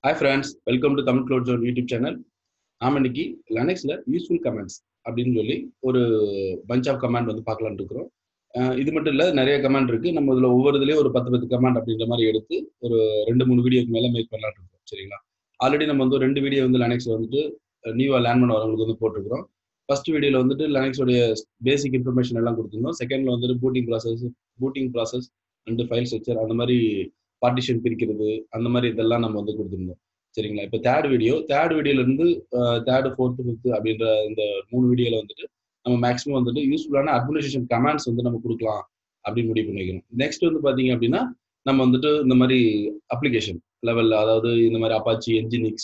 hi friends welcome to Tamil Cloud Zone YouTube channel நாம இன்னைக்கு லெனக்ஸில் useful comments அப்படின்னு சொல்லி ஒரு பஞ்ச் ஆஃப் கமெண்ட் வந்து பார்க்கலான்னு இருக்கிறோம் அஹ் இது மட்டும் இல்லை நிறைய கமெண்ட் இருக்கு நம்ம இதில் ஒவ்வொரு இதுலேயும் ஒரு பத்து பத்து கமெண்ட் அப்படின்ற மாதிரி எடுத்து ஒரு ரெண்டு மூணு வீடியோக்கு மேலே மேக் பண்ணலான்னு இருக்கோம் சரிங்களா ஆல்ரெடி நம்ம வந்து ரெண்டு வீடியோ வந்து லெனக்ஸில் வந்துட்டு நியூவாக லேர்ன் பண்ண வரவங்களுக்கு வந்து போட்டிருக்கிறோம் ஃபர்ஸ்ட் வீடியோவில் வந்துட்டு லெனக்ஸோடைய பேசிக் இன்ஃபர்மேஷன் எல்லாம் கொடுத்துருந்தோம் செகண்ட்ல வந்துட்டு booting process booting process and file structure அந்த மாதிரி பார்ட்டிஷன் பிரிக்கிறது அந்த மாதிரி இதெல்லாம் நம்ம வந்து கொடுத்துருந்தோம் சரிங்களா இப்போ தேர்ட் வீடியோ தேர்ட் வீடியோல இருந்து தேர்டு ஃபோர்த்து ஃபிஃப்த் அப்படின்ற இந்த மூணு வீடியோல வந்துட்டு நம்ம மேக்ஸிமம் வந்துட்டு யூஸ்ஃபுல்லான அட்மினிஸ்ட்ரேஷன் கமாண்ட்ஸ் வந்து நம்ம கொடுக்கலாம் அப்படின்னு முடிவு பண்ணிக்கிறோம் நெக்ஸ்ட் வந்து பாத்தீங்க அப்படின்னா நம்ம வந்துட்டு இந்த மாதிரி அப்ளிகேஷன் லெவல்ல அதாவது இந்த மாதிரி அப்பாச்சி என்ஜினிக்ஸ்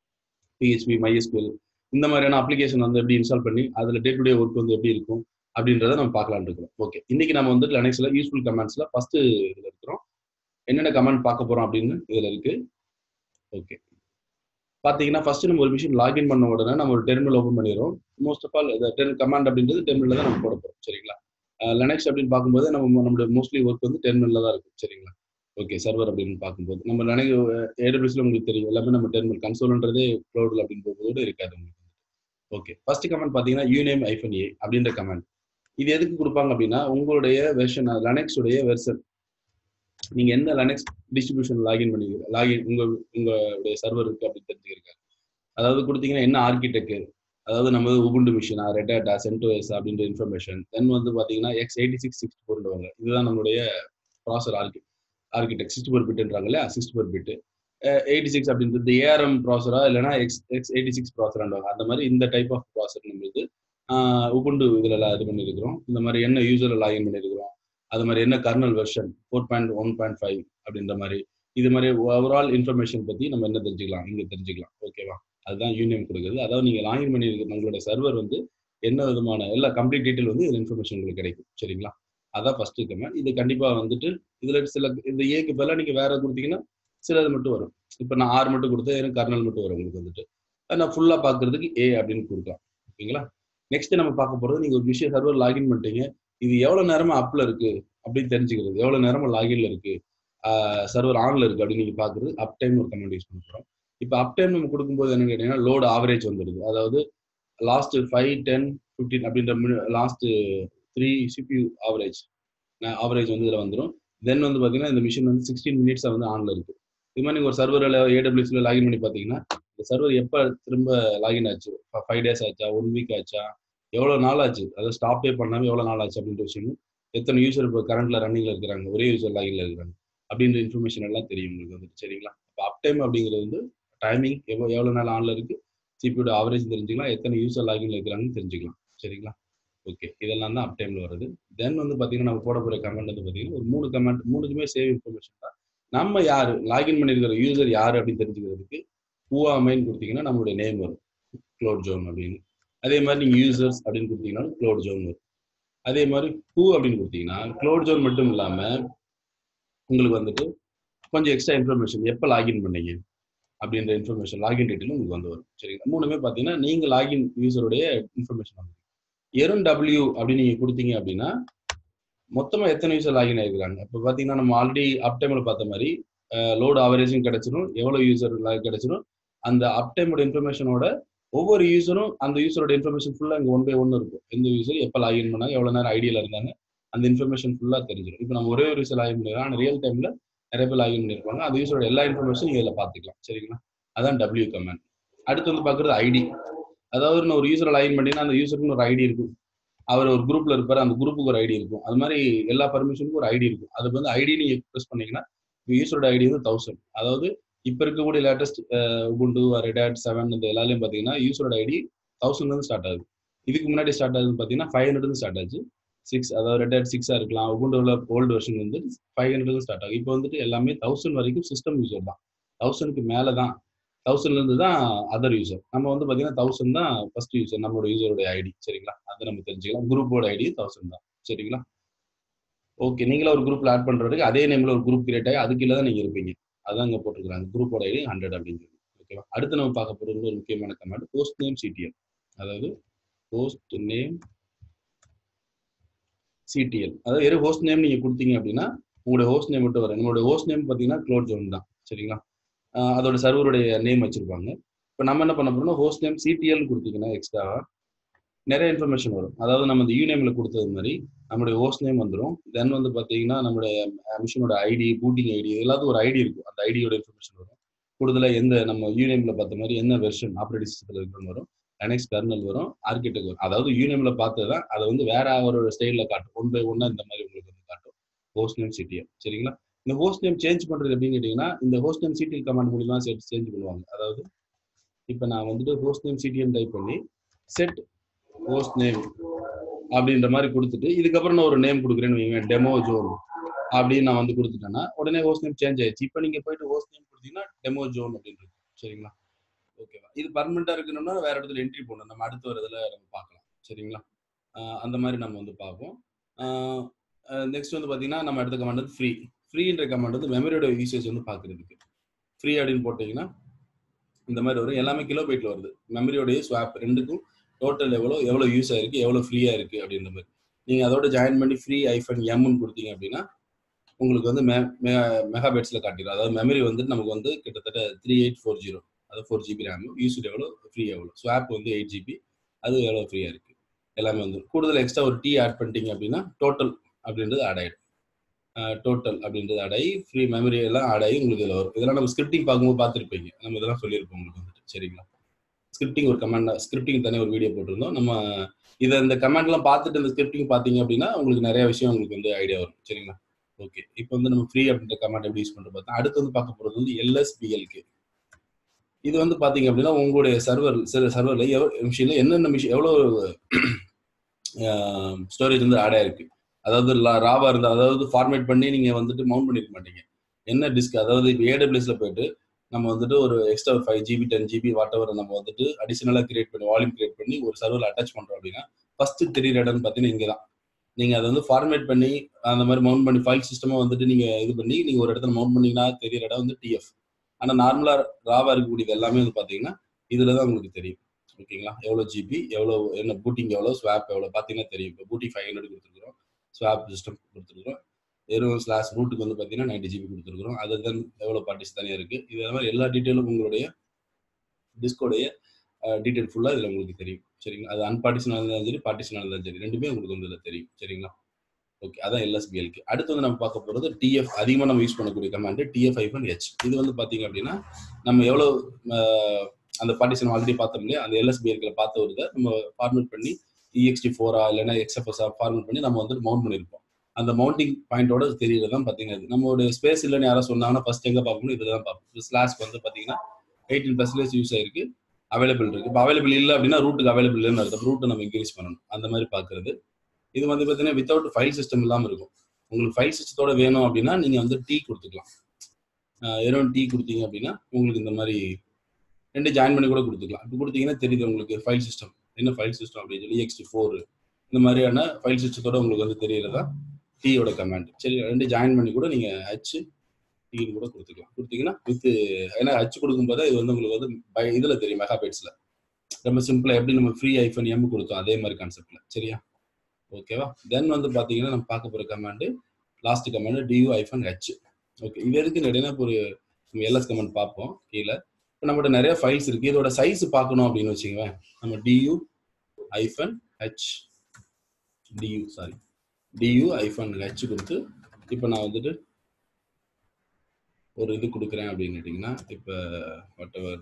பிஹெச்பி மைஎஸ்கியூஎல் இந்த மாதிரியான அப்ளிகேஷன் வந்து எப்படி இன்ஸ்டால் பண்ணி அதில் டே டு டே ஒர்க் வந்து எப்படி இருக்கும் அப்படின்றத நம்ம பார்க்கலாம்னு இருக்கிறோம் ஓகே இன்னைக்கு நம்ம வந்து லெனக்ஸ்ல யூஸ்ஃபுல் கமெண்ட்ஸ்ல ஃபர்ஸ்ட் இதுல இருக்கிறோம் என்னென்ன கமெண்ட் பார்க்க போறோம் அப்படின்னு இதுல இருக்கு ஓகே பாத்தீங்கன்னா ஃபர்ஸ்ட் நம்ம ஒரு மிஷின் லாகின் பண்ண உடனே நம்ம ஒரு டெர்மினல் ஓப்பன் பண்ணிடுறோம் most of all term command அப்படின்றது டெர்மினல் தான் நம்ம போட போறோம் சரிங்களா லெனக்ஸ் அப்படின்னு பார்க்கும்போது நம்ம நம்மளுடைய மோஸ்ட்லி ஒர்க் வந்து டெர்மினல்ல தான் இருக்கும் சரிங்களா ஓகே சர்வர் அப்படின்னு பார்க்கும்போது நம்ம நினைக்க ஏடபிள்யூஸ்ல உங்களுக்கு தெரியும் எல்லாமே நம்ம டெர்மினல் கன்சோல்ன்றதே க்ளவுட்ல அப்படின்னு போகும்போது இருக்காது உங்களுக்கு ஓகே ஃபர்ஸ்ட் கமெண்ட் பாத்தீங்கன்னா யூனேம் ஐஃபன் ஏ அப்படின்ற கமெண்ட் இது எதுக்கு கொடுப்பாங்க அப்படின்னா உங்களுடைய வெர்ஷன் லெனக்ஸ் உடைய வெர்ஷன் நீங்க எந்த லெனக்ஸ் டிஸ்ட்ரிபியூஷன் லாகின் பண்ணிக்கிறீங்க லாகின் உங்க உங்களுடைய சர்வர் இருக்கு அப்படின்னு தெரிஞ்சுக்கிறீங்க அதாவது கொடுத்தீங்கன்னா என்ன ஆர்கிடெக்ட் அதாவது நம்ம உபுண்டு மிஷினா ரெட்டாட்டா சென்டோஎஸ் அப்படின்ற இன்ஃபர்மேஷன் தென் வந்து பாத்தீங்கன்னா எக்ஸ் எயிட்டி சிக்ஸ் சிக்ஸ்டி ஃபோர்ன்றவங்க இதுதான் நம்மளுடைய ப்ராசர் ஆர்கி ஆர்கிடெக்ட் சிக்ஸ்டி ஃபோர் பிட்ன்றாங்க இல்லையா sixty four bit eighty six அப்படின்றது ஏஆர்எம் ப்ராசரா இல்லைனா எக்ஸ் எக்ஸ் எயிட்டி சிக்ஸ் ப்ராசரான்றாங்க அந்த மாதிரி இந்த டைப் ஆஃப் ப்ராசர் நம்மளுக்கு உபுண்டு இதுல இது பண்ணியிருக்கிறோம் இந்த மாதிரி என்ன யூசர் லாகின் பண்ணியிருக்கிறோம் அது மாதிரி என்ன kernel version four point one point five அப்படின்ற மாதிரி இது மாதிரி ஓவரால் இன்ஃபர்மேஷன் பத்தி நம்ம என்ன தெரிஞ்சுக்கலாம் இங்க தெரிஞ்சுக்கலாம் ஓகேவா அதுதான் யூனியன் கொடுக்குறது அதாவது நீங்க லாகின் பண்ணியிருக்க உங்களோட சர்வர் வந்து என்ன விதமான எல்லா கம்ப்ளீட் டீட்டெயில் வந்து இந்த இன்ஃபர்மேஷன் உங்களுக்கு கிடைக்கும் சரிங்களா அதான் ஃபர்ஸ்ட் கமெண்ட் இது கண்டிப்பா வந்துட்டு இதுல சில இந்த ஏக்கு பதிலாக நீங்க வேற கொடுத்தீங்கன்னா சிலது மட்டும் வரும் இப்போ நான் ஆறு மட்டும் கொடுத்தா எனக்கு கர்னல் மட்டும் வரும் உங்களுக்கு வந்துட்டு நான் ஃபுல்லா பாக்குறதுக்கு ஏ அப்படின்னு கொடுக்கலாம் ஓகேங்களா நெக்ஸ்ட் நம்ம பார்க்க போறது நீங்க ஒரு விஷயம் சர்வர் லாகின் பண்ணிட்டீங்க இது எவ்வளவு நேரமா அப்ல இருக்கு அப்படின்னு தெரிஞ்சுக்கிறது எவ்வளவு நேரமா லாகின்ல இருக்கு சர்வர் ஆன்ல இருக்கு அப்படின்னு நீங்க பாக்குறது அப் டைம் ஒரு கமெண்ட் யூஸ் பண்ண போறோம் இப்போ அப் டைம் நம்ம கொடுக்கும்போது என்ன கேட்டீங்கன்னா லோடு ஆவரேஜ் வந்துடுது அதாவது லாஸ்ட் ஃபைவ் டென் ஃபிஃப்டீன் அப்படின்ற last three CPU average average வந்து இதில் வந்துடும் தென் வந்து பார்த்தீங்கன்னா இந்த மிஷின் வந்து சிக்ஸ்டீன் மினிட்ஸாக வந்து ஆன்ல இருக்கு இது மாதிரி நீங்கள் ஒரு சர்வரில் ஏடபிள்யூஸ்ல லாகின் பண்ணி பார்த்தீங்கன்னா இந்த சர்வர் எப்போ திரும்ப லாகின் ஆச்சு ஃபைவ் டேஸ் ஆச்சா ஒன் வீக் ஆச்சா எவ்வளோ நாள் ஆச்சு அதாவது ஸ்டாப்பே பண்ணாமல் எவ்வளோ நாள் ஆச்சு அப்படின்ற விஷயம் எத்தனை யூசர் இப்போ கரண்ட்ல ரன்னிங்ல இருக்கிறாங்க ஒரே யூசர் லாகின்ல இருக்கிறாங்க அப்படின்ற இன்ஃபர்மேஷன் எல்லாம் தெரியும் உங்களுக்கு வந்துட்டு சரிங்களா இப்போ அப் டைம் அப்படிங்கிறது வந்து டைமிங் எவ்வளோ எவ்வளோ நாள் ஆன்ல இருக்கு சிபியோட ஆவரேஜ் தெரிஞ்சுக்கலாம் எத்தனை யூசர் லாகின்ல இருக்கிறாங்கன்னு தெரிஞ்சுக்கலாம் சரிங்களா ஓகே இதெல்லாம் தான் அப் டைம்ல வருது தென் வந்து பார்த்தீங்கன்னா நம்ம போட போகிற கமெண்ட் வந்து பார்த்தீங்கன்னா ஒரு மூணு கமெண்ட் மூணுக்குமே சேவ் இன்ஃபர்மேஷன் தான் நம்ம யாரு லாகின் பண்ணியிருக்கிற யூசர் யாரு அப்படின்னு தெரிஞ்சுக்கிறதுக்கு பூவாமைன்னு கொடுத்தீங்கன்னா நம்மளுடைய நேம் வரும் க்ளோட் ஜோன் அப்படின்னு அதே மாதிரி நீங்க யூசர்ஸ் அப்படின்னு கொடுத்தீங்கன்னா க்ளோட் ஜோன் வரும் அதே மாதிரி ஹூ அப்படின்னு கொடுத்தீங்கன்னா க்ளோட் ஜோன் மட்டும் இல்லாம உங்களுக்கு வந்துட்டு கொஞ்சம் எக்ஸ்ட்ரா இன்ஃபர்மேஷன் எப்போ லாகின் பண்ணீங்க அப்படின்ற இன்ஃபர்மேஷன் லாகின் டீட்டெயில் உங்களுக்கு வந்து வரும் சரிங்களா மூணுமே பார்த்தீங்கன்னா நீங்க லாகின் யூசருடைய இன்ஃபர்மேஷன் வந்து எரும் டபிள்யூ அப்படின்னு நீங்க கொடுத்தீங்க அப்படின்னா மொத்தமா எத்தனை யூசர் லாகின் ஆயிருக்கிறாங்க இப்போ பார்த்தீங்கன்னா நம்ம ஆல்ரெடி அப் டைம்ல பார்த்த மாதிரி லோடு ஆவரேஜும் கிடைச்சிடும் எவ்வளோ யூசர் கிடைச்சிடும் அந்த அப் டைமோட இன்ஃபர்மேஷனோட ஒவ்வொரு யூசரும் அந்த யூசரோட இன்ஃபர்மேஷன் ஃபுல்லாக இங்கே ஒன் பை ஒன் இருக்கும் எந்த யூசர் எப்போ லாகின் பண்ணாங்க எவ்வளோ நேரம் ஐடியில் இருந்தாங்க அந்த இன்ஃபர்மேஷன் ஃபுல்லாக தெரிஞ்சிடும் இப்போ நம்ம ஒரே ஒரு யூசர் லாகின் பண்ணிடுறோம் ஆனால் ரியல் டைமில் நிறைய பேர் லாகின் பண்ணியிருப்பாங்க அந்த யூசரோட எல்லா இன்ஃபர்மேஷனும் இதில் பார்த்துக்கலாம் சரிங்களா அதான் டபிள்யூ கமெண்ட் அடுத்து வந்து பார்க்குறது ஐடி அதாவது நான் ஒரு யூசரை லாகின் பண்ணினா அந்த யூசருக்குன்னு ஒரு ஐடி இருக்கும் அவர் ஒரு குரூப்ல இருப்பார் அந்த குரூப்புக்கு ஒரு ஐடி இருக்கும் அது மாதிரி எல்லா பர்மிஷனுக்கும் ஒரு ஐடி இருக்கும் அதுக்கு வந்து ஐடி நீங்க ப்ரெஸ் பண்ணீங்கன்னா யூசரோட ஐடி வந்து தௌசண்ட் அதாவது இப்போ இருக்கக்கூடிய லேட்டஸ்ட் உபுண்டு ரெடாட் செவன் இந்த எல்லாலையும் பார்த்தீங்கன்னா யூசரோட ஐடி தௌசண்ட்லேருந்து ஸ்டார்ட் ஆகுது இதுக்கு முன்னாடி ஸ்டார்ட் ஆகுதுன்னு பார்த்தீங்கன்னா ஃபைவ் ஹண்ட்ரட் ஸ்டார்ட் ஆச்சு சிக்ஸ் அதாவது ரெடாட் சிக்ஸாக இருக்கலாம் உபுண்டுல ஓல்டு வெர்ஷன் வந்து ஃபைவ் ஹண்ட்ரட் ஸ்டார்ட் ஆகும் இப்போ வந்துட்டு எல்லாமே தௌசண்ட் வரைக்கும் சிஸ்டம் யூசர் தான் தௌசண்ட்க்கு மேலே தான் தௌசண்ட்லேருந்து தான் அதர் யூசர் நம்ம வந்து பார்த்தீங்கன்னா தௌசண்ட் தான் ஃபர்ஸ்ட் யூசர் நம்மளோட யூசரோட ஐடி சரிங்களா அதை நம்ம தெரிஞ்சுக்கலாம் குரூப்போட ஐடி தௌசண்ட் தான் சரிங்களா ஓகே நீங்களா ஒரு குரூப்ல ஆட் பண்றதுக்கு அதே நேம்ல ஒரு குரூப் கிரியேட் ஆகி அதுக்குள்ள தான் நீங்க இருப்பீங்க அதான் இங்க போட்டிருக்காங்க குரூப்போட ஐடி ஹண்ட்ரட் அப்படின்னு சொல்லி ஓகேவா அடுத்து நம்ம பார்க்க போறது ஒரு முக்கியமான கமெண்ட் போஸ்ட் நேம் சிடிஎல் அதாவது போஸ்ட் நேம் சிடிஎல் அதாவது வெறும் ஹோஸ்ட் நேம் நீங்க கொடுத்தீங்க அப்படின்னா உங்களுடைய ஹோஸ்ட் நேம் மட்டும் வரும் உங்களுடைய ஹோஸ்ட் நேம் பார்த்தீங்கன்னா க்ளோட் ஜோன் தான் சரிங்களா ஆஹ் அதோட சர்வருடைய நேம் வச்சிருப்பாங்க இப்போ நம்ம என்ன பண்ண போறோம்னா ஹோஸ்ட் நேம் சிடிஎல் கொடுத்தீங்கன்னா எக்ஸ்ட்ரா நிறைய இன்ஃபர்மேஷன் வரும் அதாவது நம்ம இந்த யூநேம்ல கொடுத்தது மாதிரி நம்மளுடைய ஹோஸ்ட் நேம் வந்துடும் தென் வந்து பார்த்தீங்கன்னா நம்மளுடைய மிஷினோட ஐடி பூட்டிங் ஐடி எல்லாத்துக்கும் ஒரு ஐடி இருக்கும் அந்த ஐடியோட இன்ஃபர்மேஷன் வரும் கூடுதலாக எந்த நம்ம யூநேம்ல பார்த்த மாதிரி என்ன வெர்ஷன் ஆப்ரேட்டிங் சிஸ்டத்தில் இருக்குன்னு வரும் லினக்ஸ் கர்னல் வரும் ஆர்கிடெக்ட் வரும் அதாவது யூநேம்ல பார்த்தது தான் அதை வந்து வேற ஒரு ஸ்டைலில் காட்டும் ஒன் பை ஒன்னா இந்த மாதிரி உங்களுக்கு வந்து காட்டும் ஹோஸ்ட் நேம் சிடிஎல் சரிங்களா இந்த ஹோஸ்ட் நேம் சேஞ்ச் பண்றது எப்படின்னு கேட்டீங்கன்னா இந்த ஹோஸ்ட் நேம் சிடிஎல் கமாண்ட் மூலியமா செட் சேஞ்ச் பண்ணுவாங்க அதாவது இப்போ நான் வந்துட்டு ஹோஸ்ட் நேம் சிடிஎல் டைப் பண்ணி செட் ஹோஸ்ட் நேம் அப்படின்ற மாதிரி கொடுத்துட்டு இதுக்கப்புறம் நான் ஒரு நேம் கொடுக்குறேன்னு வைங்க டெமோ ஜோன் அப்படின்னு நான் வந்து கொடுத்துட்டேன்னா உடனே ஹோஸ்ட் நேம் சேஞ்ச் ஆயிடுச்சு இப்போ நீங்க போயிட்டு ஹோஸ்ட் நேம் கொடுத்தீங்கன்னா டெமோ ஜோன் அப்படின்னு இருக்கும் சரிங்களா ஓகேவா இது பர்மனெண்டா இருக்கணும்னா வேற இடத்துல என்ட்ரி போடணும் நம்ம அடுத்த ஒரு இதுல நம்ம பார்க்கலாம் சரிங்களா ஆஹ் அந்த மாதிரி நம்ம வந்து பார்ப்போம் நெக்ஸ்ட் வந்து பாத்தீங்கன்னா நம்ம அடுத்த கமாண்ட் வந்து ஃப்ரீ ஃப்ரீன்ற கமாண்ட் வந்து மெமரியோட யூசேஜ் வந்து பாக்குறதுக்கு ஃப்ரீ அப்படின்னு போட்டீங்கன்னா இந்த மாதிரி வரும் எல்லாமே கிலோ பைட்ல வருது மெமரியோடைய ஸ்வாப் ரெண்டுக்கும் டோட்டல் எவ்வளோ எவ்வளோ யூஸ் ஆயிருக்கு எவ்வளோ ஃப்ரீயா இருக்கு அப்படின்ற மாதிரி நீங்க அதோட ஜாயின் பண்ணி ஃப்ரீ ஐஃபன் எம்னு கொடுத்தீங்க அப்படின்னா உங்களுக்கு வந்து மெகாபைட்ஸ்ல காட்டிடும் அதாவது மெமரி வந்து நமக்கு வந்து கிட்டத்தட்ட த்ரீ எயிட் ஃபோர் ஜீரோ அது ஃபோர் ஜிபி ரேம் யூஸ்டு எவ்வளோ ஃப்ரீ எவ்வளோ ஸ்வாப் வந்து எயிட் ஜிபி அது எவ்வளோ ஃப்ரீயா இருக்கு எல்லாமே வந்து கூடுதல் எக்ஸ்ட்ரா ஒரு டீ ஆட் பண்ணிட்டீங்க அப்படின்னா டோட்டல் அப்படின்றது ஆட் ஆயிடும் டோட்டல் அப்படின்றது ஆட் ஆகி ஃப்ரீ மெமரி எல்லாம் ஆட் ஆகி உங்களுக்கு இதில் வரும் இதெல்லாம் நம்ம ஸ்கிரிப்டிங் பார்க்கும்போது பார்த்துருப்பீங்க நம்ம இதெல்லாம் சொல்லியிருப்போம் உங்களுக்கு வந்துட்டு சரிங்களா ஸ்கிரிப்டிங் ஒரு கமாண்ட் ஸ்கிரிப்டிங் தனியாக ஒரு வீடியோ போட்டிருந்தோம் நம்ம இதை இந்த கமாண்ட்லாம் பார்த்துட்டு இந்த ஸ்கிரிப்டிங் பார்த்தீங்க அப்படின்னா உங்களுக்கு நிறைய விஷயம் உங்களுக்கு வந்து ஐடியா வரும் சரிங்களா ஓகே இப்போ வந்து நம்ம ஃப்ரீ அப்படின்ற கமாண்ட் எப்படி யூஸ் பண்ணுறது பார்த்தா அடுத்து வந்து பார்க்க போகிறது வந்து எல்எஸ்பிஎல்கே இது வந்து பார்த்தீங்க அப்படின்னா உங்களுடைய சர்வர் சில சர்வரில் எவ்வளோ மிஷினில் என்னென்ன மிஷின் எவ்வளோ ஸ்டோரேஜ் வந்து ஆட் ஆயிருக்கு அதாவது ராவா இருந்தால் அதாவது ஃபார்மேட் பண்ணி நீங்கள் வந்துட்டு மவுண்ட் பண்ணிருக்க மாட்டீங்க என்ன டிஸ்க் அதாவது இப்போ ஏடபிள்யூஸ்ல போயிட்டு நம்ம வந்துட்டு ஒரு extra five GB ten GB whatever நம்ம வந்துட்டு அடிஷனலாக கிரியேட் பண்ணி வால்யூம் கிரியேட் பண்ணி ஒரு சர்வரில் அட்டாச் பண்ணுறோம் அப்படின்னா ஃபர்ஸ்ட் தெரியுற இடம்னு பார்த்தீங்கன்னா இங்கே தான் நீங்கள் அதை வந்து ஃபார்மேட் பண்ணி அந்த மாதிரி மவுண்ட் பண்ணி ஃபைல் சிஸ்டமாக வந்துட்டு நீங்கள் இது பண்ணி நீங்கள் ஒரு இடத்துல மவுண்ட் பண்ணீங்கன்னா தெரியிற இடம் வந்து டிஎஃப் ஆனால் நார்மலாக ராவா இருக்கக்கூடியது எல்லாமே வந்து பார்த்தீங்கன்னா இதில் தான் உங்களுக்கு தெரியும் ஓகேங்களா எவ்வளோ ஜிபி எவ்வளோ என்ன பூட்டிங் எவ்வளோ ஸ்வாப் எவ்வளோ பார்த்தீங்கன்னா தெரியும் இப்போ பூட்டி ஃபைவ் ஹண்ட்ரட் கொடுத்துருக்குறோம் ஸ்வாப் சிஸ்டம் கொடுத்துருக்குறோம் வெறும் ஸ்லாஷ் ரூட்டுக்கு வந்து பார்த்தீங்கன்னா நைன்டி ஜிபி கொடுத்துருக்குறோம் அது தான் எவ்வளோ பார்ட்டிஸ் தனியாக இருக்குது இது மாதிரி எல்லா டீட்டெயிலும் உங்களுடைய டிஸ்கோடைய டீட்டெயில் ஃபுல்லாக இதில் உங்களுக்கு தெரியும் சரிங்களா அது அன்பார்ட்டிஷனாக இருந்தாலும் சரி பார்ட்டிஷனாக இருந்தாலும் சரி ரெண்டுமே உங்களுக்கு வந்து இதில் தெரியும் சரிங்களா ஓகே அதான் எல்எஸ்பிஎல்க்கு அடுத்து வந்து நம்ம பார்க்க போகிறது டிஎஃப் அதிகமாக நம்ம யூஸ் பண்ணக்கூடிய கமாண்டு டிஎஃப் ஐஃபன் ஹெச் இது வந்து பார்த்தீங்க அப்படின்னா நம்ம எவ்வளோ அந்த பார்ட்டிஷன் ஆல்ரெடி பார்த்தோம் இல்லையா அந்த எல்எஸ்பிஎல்கில் பார்த்த ஒரு இதை நம்ம ஃபார்மேட் பண்ணி இஎக்ஸ்டி ஃபோரா இல்லைன்னா எக்ஸ்எஃப்எஸ்ஆ ஃபார்மேட் பண்ணி நம்ம வந்துட்டு மவுண்ட் பண்ணியிருப்போம் அந்த மவுண்டிங் பாயிண்டோட தெரியறது தான் பார்த்தீங்கன்னா நம்மளோட ஸ்பேஸ் இல்லைன்னு யாராவது சொன்னாங்கன்னா ஃபர்ஸ்ட் எங்கே பார்க்கணும் இதில் தான் பார்ப்போம் ஸ்லாஸ்க்கு வந்து பார்த்தீங்கன்னா எயிட்டீன் பர்சன்டேஜ் யூஸ் ஆயிருக்கு அவைலபிள் இருக்கு இப்போ அவைலபிள் இல்லை அப்படின்னா ரூட்டுக்கு அவைலபிள் இல்லைன்னு அர்த்தம் ரூட்டை நம்ம இன்க்ரீஸ் பண்ணணும் அந்த மாதிரி பார்க்கறது இது வந்து பார்த்தீங்கன்னா வித்தவுட் ஃபைல் சிஸ்டம் இல்லாமல் இருக்கும் உங்களுக்கு ஃபைல் சிஸ்டத்தோட வேணும் அப்படின்னா நீங்கள் வந்து டீ கொடுத்துக்கலாம் வெறும் டீ கொடுத்தீங்க அப்படின்னா உங்களுக்கு இந்த மாதிரி ரெண்டு ஜாயின் பண்ணி கூட கொடுத்துக்கலாம் இப்போ கொடுத்தீங்கன்னா தெரியுது உங்களுக்கு ஃபைல் சிஸ்டம் என்ன ஃபைல் சிஸ்டம் அப்படின்னு சொல்லி எக்ஸ்டி ஃபோர் இந்த மாதிரியான ஃபைல் சிஸ்டத்தோட உங்களுக்கு வந்து தெரியறதா டீயோட கமாண்ட் சரி ரெண்டு ஜாயின் பண்ணி கூட நீங்கள் ஹச் டீன்னு கூட கொடுத்துக்கலாம் கொடுத்தீங்கன்னா வித் ஏன்னா ஹச் கொடுக்கும்போது இது வந்து உங்களுக்கு வந்து பை இதில் தெரியும் மெகாபைட்ஸில் ரொம்ப சிம்பிளாக எப்படி நம்ம ஃப்ரீ ஐஃபோன் எம் கொடுத்தோம் அதே மாதிரி கான்செப்டில் சரியா ஓகேவா தென் வந்து பார்த்தீங்கன்னா நம்ம பார்க்க போகிற command last command du iPhone H okay இது எதுக்கு நிறைய ஒரு நம்ம எல்எஸ் கமெண்ட் பார்ப்போம் கீழே இப்போ நம்மகிட்ட நிறைய ஃபைல்ஸ் இருக்கு இதோட சைஸ் பார்க்கணும் அப்படின்னு வச்சுக்கோங்க நம்ம du iPhone H du sorry du iPhone H கொடுத்து இப்போ நான் வந்துட்டு ஒரு இது கொடுக்குறேன் அப்படின்னு கேட்டிங்கன்னா இப்போ வாட் எவர்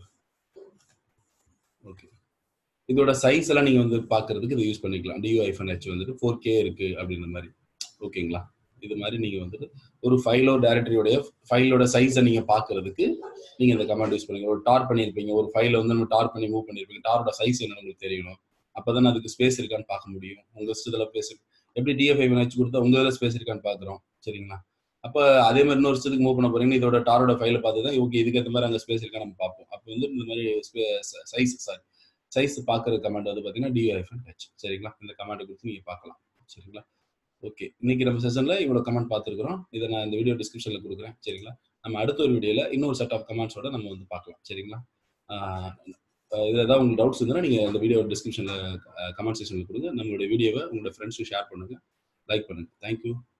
ஓகே இதோட சைஸ் எல்லாம் நீங்கள் வந்து பார்க்கறதுக்கு இதை யூஸ் பண்ணிக்கலாம் டியூ ஐஃபன் ஹெச் வந்துட்டு ஃபோர் கே இருக்கு அப்படின்ற மாதிரி ஓகேங்களா இது மாதிரி நீங்கள் வந்துட்டு ஒரு ஃபைலோ டேரக்டரியோடைய ஃபைலோட சைஸை நீங்கள் பார்க்கறதுக்கு நீங்கள் இந்த கமாண்ட் யூஸ் பண்ணுங்க ஒரு டார் பண்ணியிருப்பீங்க ஒரு ஃபைலை வந்து நம்ம டார் பண்ணி மூவ் பண்ணியிருப்பீங்க டாரோட சைஸ் என்னன்னு உங்களுக்கு தெரியணும் அப்போ தான் அதுக்கு ஸ்பேஸ் இருக்கான்னு பார்க்க முடியும் உங்கள் இதில் பேச எப்படி டிஎஃப்ஐ வச்சு கொடுத்தா உங்கள் இதில் ஸ்பேஸ் இருக்கான்னு பார்க்குறோம் சரிங்களா அப்போ அதே மாதிரி இன்னொரு வருஷத்துக்கு மூவ் பண்ண போறீங்கன்னா இதோட டாரோட ஃபைலை பார்த்து தான் ஓகே இதுக்கு ஏற்ற மாதிரி அங்கே ஸ்பேஸ் இருக்கா நம்ம பார்ப்போம் அப்போ வந்து இந்த மாதிரி சைஸ் சாரி சைஸ் பார்க்குற கமாண்ட் வந்து பார்த்தீங்கன்னா டிஎஃப்என் ஹெச் சரிங்களா இந்த கமாண்டை கொடுத்து நீங்கள் பார்க்கலாம் சரிங்களா ஓகே இன்னைக்கு நம்ம செஷனில் இவ்வளோ கமெண்ட் பார்த்துருக்குறோம் இதை நான் இந்த வீடியோ டிஸ்கிரிப்ஷனில் கொடுக்குறேன் சரிங்களா நம்ம அடுத்த ஒரு வீடியோவில் இன்னொரு செட் ஆஃப் கமெண்ட்ஸோட நம்ம வந்து பார்க்கலாம் சரிங்களா இதில் ஏதாவது உங்களுக்கு டவுட்ஸ் இருந்தால் நீங்கள் இந்த வீடியோ டிஸ்கிரிப்ஷனில் கமெண்ட் செக்ஷனில் கொடுங்க நம்மளுடைய வீடியோவை உங்களோட ஃப்ரெண்ட்ஸுக்கு ஷேர் பண்ணுங்கள் லைக் பண்ணுங்கள் தேங்க்யூ